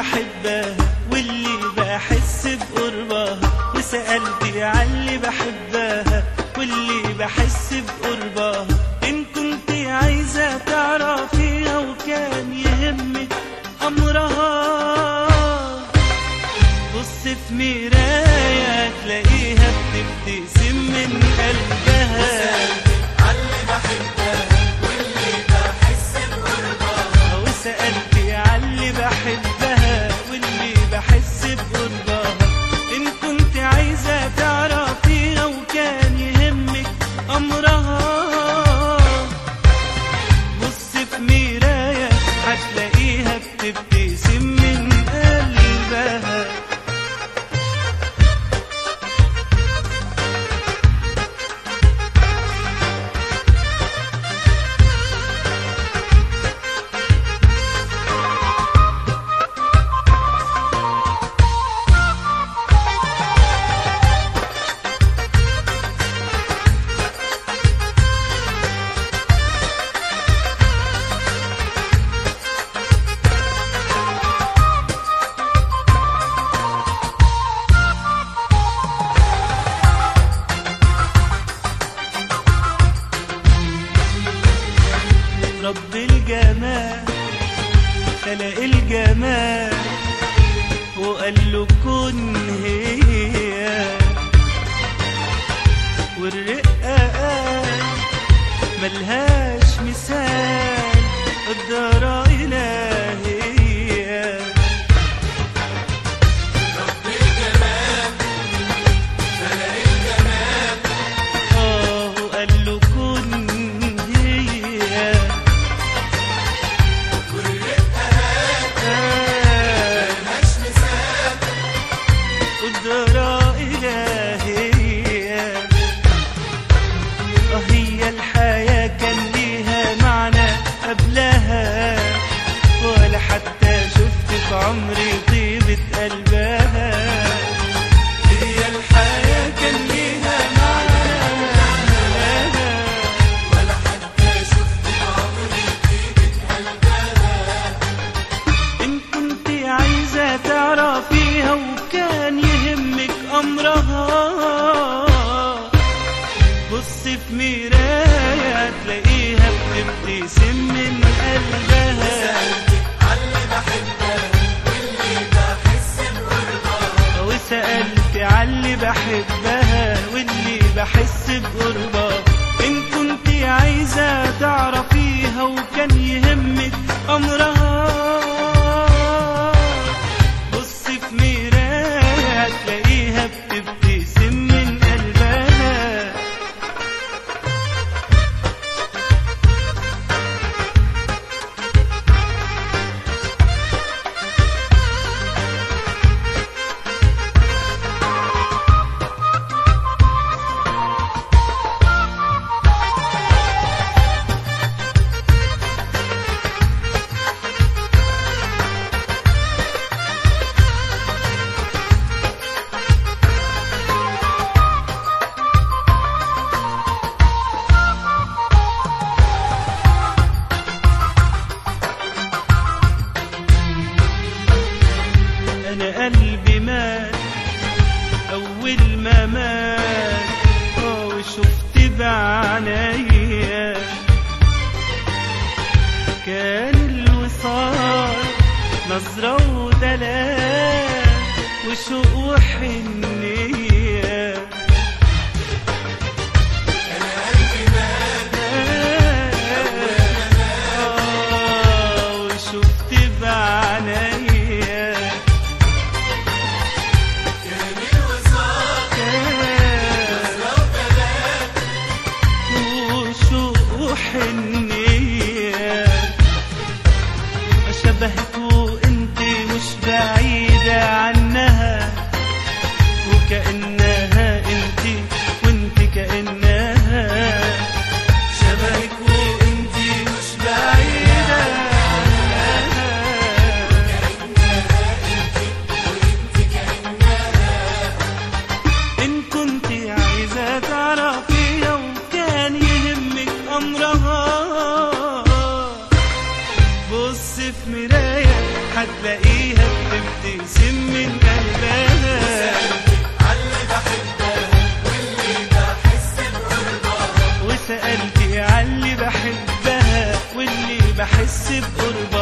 بحبها واللي بحس بقربها وسألت عاللي بحبها واللي بحس بقربها إن كنت عايزة تعرفيها وكان يهمك أمرها بص في مراية تلاقيها بتبتسم من قلبها وسألت عاللي بحبها واللي بحس بقربها إن كنت عايزة تعرفيها وكان يهمك أمرها بص في مراية هتلاقيها بتبتسم من قلبها رب الجمال خلق الجمال وقال له كن هي والرقة قال ملهاش مثال قدرة إلهية آه وقال له كن هي قدرة إلهية آه هي الحياة كان ليها معنى قبلها ولا حتى شفت في عمري طيبة قلبها هي الحياة كان ليها معنى قبلها إن كنت عايزة تعرفيها وكان يهمك أمرها بص في مراية تلاقيها بتبتسم من قلبها وسألت عاللي بحبها واللي بحس بقربها إن كنت عايزة تعرفيها وكان يهمك أمرها بص في مراية تلاقيها بتبتسم من قلبها انا قلبي مات اول ما مات آه وشفت بعينيا كان الوصال نظرة ودلال وشوق وحنية آه وشفت بعينيا وشوق وحنية شبهك وانت مش بعيدة عنها وكأن بحس بقربك